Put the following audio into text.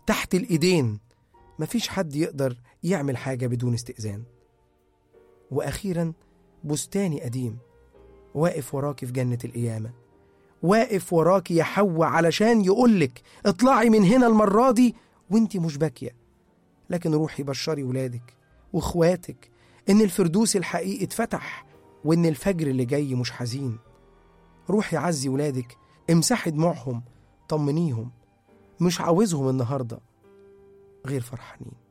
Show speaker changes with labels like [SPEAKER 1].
[SPEAKER 1] تحت الإيدين مفيش حد يقدر يعمل حاجة بدون استئذان وأخيرا بستاني قديم واقف وراكي في جنة القيامة واقف وراكي يا حواء علشان يقولك اطلعي من هنا المرة دي وانتي مش باكية لكن روحي بشري ولادك واخواتك ان الفردوس الحقيقي اتفتح وان الفجر اللي جاي مش حزين روحي عزي ولادك امسحي دموعهم طمنيهم مش عاوزهم النهارده غير فرحانين